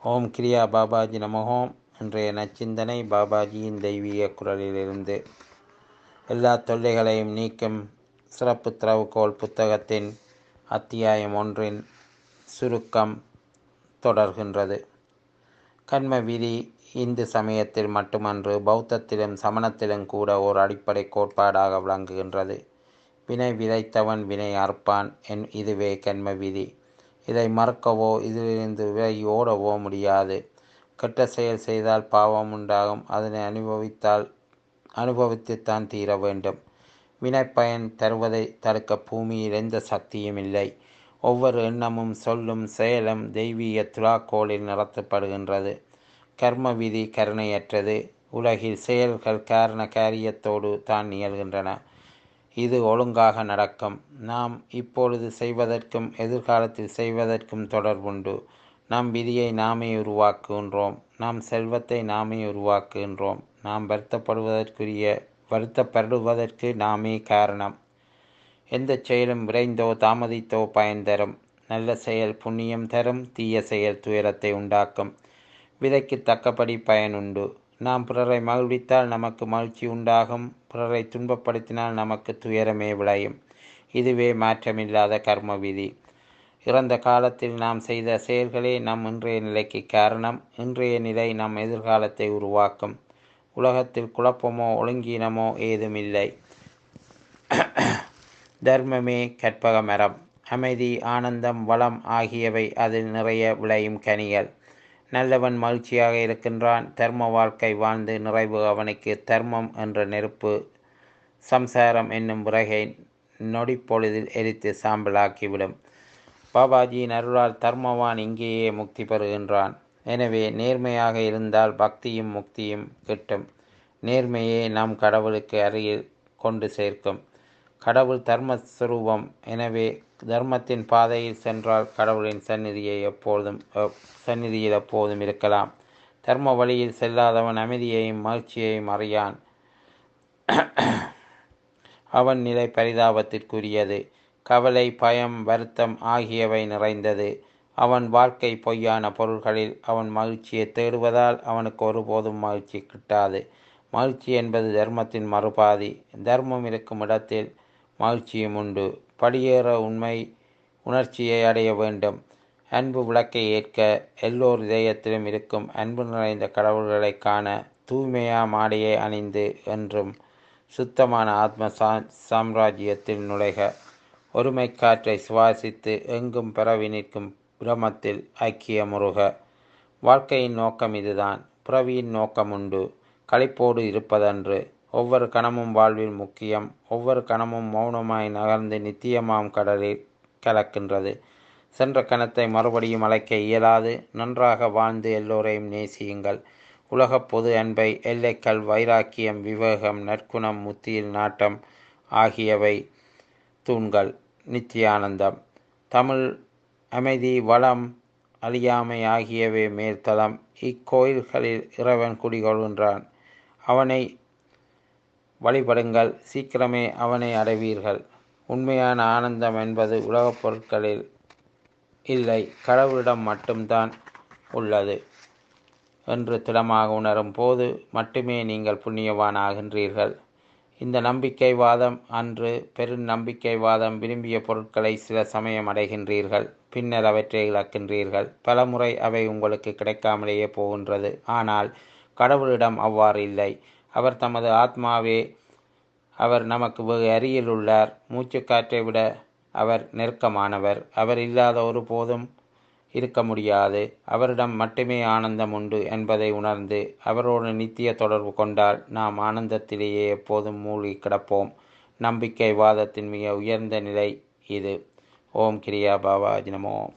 ஓம் கிரியா பாபாஜி நமோம் இன்றைய நச்சிந்தனை பாபாஜியின் தெய்வீக குரலிலிருந்து எல்லா தொல்லைகளையும் நீக்கும் சிறப்பு திறவுகோல் புத்தகத்தின் அத்தியாயம் ஒன்றின் சுருக்கம் தொடர்கின்றது கண்ம விதி இந்து சமயத்தில் மட்டுமன்று பௌத்தத்திலும் சமணத்திலும் கூட ஓர் அடிப்படை கோட்பாடாக விளங்குகின்றது வினை விதைத்தவன் வினை அறுப்பான் என் இதுவே கண்ம விதி இதை மறக்கவோ இதிலிருந்து விலகி ஓடவோ முடியாது கெட்ட செயல் செய்தால் பாவம் உண்டாகும் அதனை அனுபவித்தால் அனுபவித்துத்தான் தீர வேண்டும் வினைப்பயன் தருவதை தடுக்க பூமியில் எந்த சக்தியும் இல்லை ஒவ்வொரு எண்ணமும் சொல்லும் செயலும் தெய்வீக துலாக்கோளில் நடத்தப்படுகின்றது கர்ம விதி கருணையற்றது உலகில் செயல்கள் காரண காரியத்தோடு தான் நிகழ்கின்றன இது ஒழுங்காக நடக்கும் நாம் இப்பொழுது செய்வதற்கும் எதிர்காலத்தில் செய்வதற்கும் தொடர்புண்டு நம் விதியை நாமே உருவாக்குகின்றோம் நாம் செல்வத்தை நாமே உருவாக்குகின்றோம் நாம் வருத்தப்படுவதற்குரிய வருத்தப்படுவதற்கு நாமே காரணம் எந்த செயலும் விரைந்தோ தாமதித்தோ பயன் தரும் நல்ல செயல் புண்ணியம் தரும் தீய செயல் துயரத்தை உண்டாக்கும் விதைக்கு தக்கபடி பயனுண்டு நாம் பிறரை மகிழ்வித்தால் நமக்கு மகிழ்ச்சி உண்டாகும் பிறரை துன்பப்படுத்தினால் நமக்கு துயரமே விளையும் இதுவே மாற்றமில்லாத கர்ம விதி இறந்த காலத்தில் நாம் செய்த செயல்களே நம் இன்றைய நிலைக்கு காரணம் இன்றைய நிலை நம் எதிர்காலத்தை உருவாக்கும் உலகத்தில் குழப்பமோ ஒழுங்கீனமோ ஏதுமில்லை தர்மமே கற்பக மரம் அமைதி ஆனந்தம் வளம் ஆகியவை அதில் நிறைய விளையும் கனிகள் நல்லவன் மகிழ்ச்சியாக இருக்கின்றான் தர்ம வாழ்க்கை வாழ்ந்து நிறைவு அவனுக்கு தர்மம் என்ற நெருப்பு சம்சாரம் என்னும் விறகை நொடிப்பொழுதில் எரித்து சாம்பலாக்கிவிடும் பாபாஜியின் அருளால் தர்மவான் இங்கேயே முக்தி பெறுகின்றான் எனவே நேர்மையாக இருந்தால் பக்தியும் முக்தியும் கிட்டும் நேர்மையே நம் கடவுளுக்கு அருகில் கொண்டு சேர்க்கும் கடவுள் தர்மஸ்வரூபம் எனவே தர்மத்தின் பாதையில் சென்றால் கடவுளின் சந்நிதியை எப்பொழுதும் சந்நிதியில் எப்போதும் இருக்கலாம் தர்ம வழியில் செல்லாதவன் அமைதியையும் மகிழ்ச்சியையும் அறியான் அவன் நிலை பரிதாபத்திற்குரியது கவலை பயம் வருத்தம் ஆகியவை நிறைந்தது அவன் வாழ்க்கை பொய்யான பொருள்களில் அவன் மகிழ்ச்சியை தேடுவதால் அவனுக்கு ஒருபோதும் மகிழ்ச்சி கிட்டாது மகிழ்ச்சி என்பது தர்மத்தின் மறுபாதி தர்மம் இருக்கும் இடத்தில் மகிழ்ச்சியும் உண்டு படியேற உண்மை உணர்ச்சியை அடைய வேண்டும் அன்பு விளக்கை ஏற்க எல்லோர் இதயத்திலும் இருக்கும் அன்பு நிறைந்த கடவுள்களை காண தூய்மையா மாடையை அணிந்து என்றும் சுத்தமான ஆத்ம சா சாம்ராஜ்யத்தில் நுழைக ஒருமை காற்றை சுவாசித்து எங்கும் பரவி நிற்கும் பிரமத்தில் ஐக்கியமுருக வாழ்க்கையின் நோக்கம் இதுதான் பிறவியின் நோக்கம் உண்டு களிப்போடு இருப்பதன்று ஒவ்வொரு கணமும் வாழ்வில் முக்கியம் ஒவ்வொரு கணமும் மௌனமாய் நகர்ந்து நித்தியமாம் கடலில் கலக்கின்றது சென்ற கணத்தை மறுபடியும் அழைக்க இயலாது நன்றாக வாழ்ந்து எல்லோரையும் நேசியுங்கள் உலக பொது அன்பை எல்லைக்கல் வைராக்கியம் விவேகம் நற்குணம் முத்தியில் நாட்டம் ஆகியவை தூண்கள் நித்தியானந்தம் தமிழ் அமைதி வளம் அழியாமை ஆகியவை மேல்தளம் இக்கோயில்களில் இறைவன் குடிகொள்கின்றான் அவனை வழிபடுங்கள் சீக்கிரமே அவனை அடைவீர்கள் உண்மையான ஆனந்தம் என்பது உலகப் பொருட்களில் இல்லை கடவுளிடம் மட்டும்தான் உள்ளது என்று திடமாக உணரும் போது மட்டுமே நீங்கள் புண்ணியவான் ஆகின்றீர்கள் இந்த நம்பிக்கைவாதம் அன்று பெரும் நம்பிக்கைவாதம் விரும்பிய பொருட்களை சில சமயம் அடைகின்றீர்கள் பின்னர் அவற்றை இழக்கின்றீர்கள் பலமுறை அவை உங்களுக்கு கிடைக்காமலேயே போகின்றது ஆனால் கடவுளிடம் அவ்வாறு இல்லை அவர் தமது ஆத்மாவே அவர் நமக்கு வெகு அருகில் உள்ளார் மூச்சுக்காற்றை விட அவர் நெருக்கமானவர் அவர் இல்லாத ஒரு போதும் இருக்க முடியாது அவரிடம் மட்டுமே ஆனந்தம் உண்டு என்பதை உணர்ந்து அவரோடு நித்திய தொடர்பு கொண்டால் நாம் ஆனந்தத்திலேயே எப்போதும் மூழ்கி கிடப்போம் நம்பிக்கை வாதத்தின் மிக உயர்ந்த நிலை இது ஓம் கிரியா பாபாஜி நமோ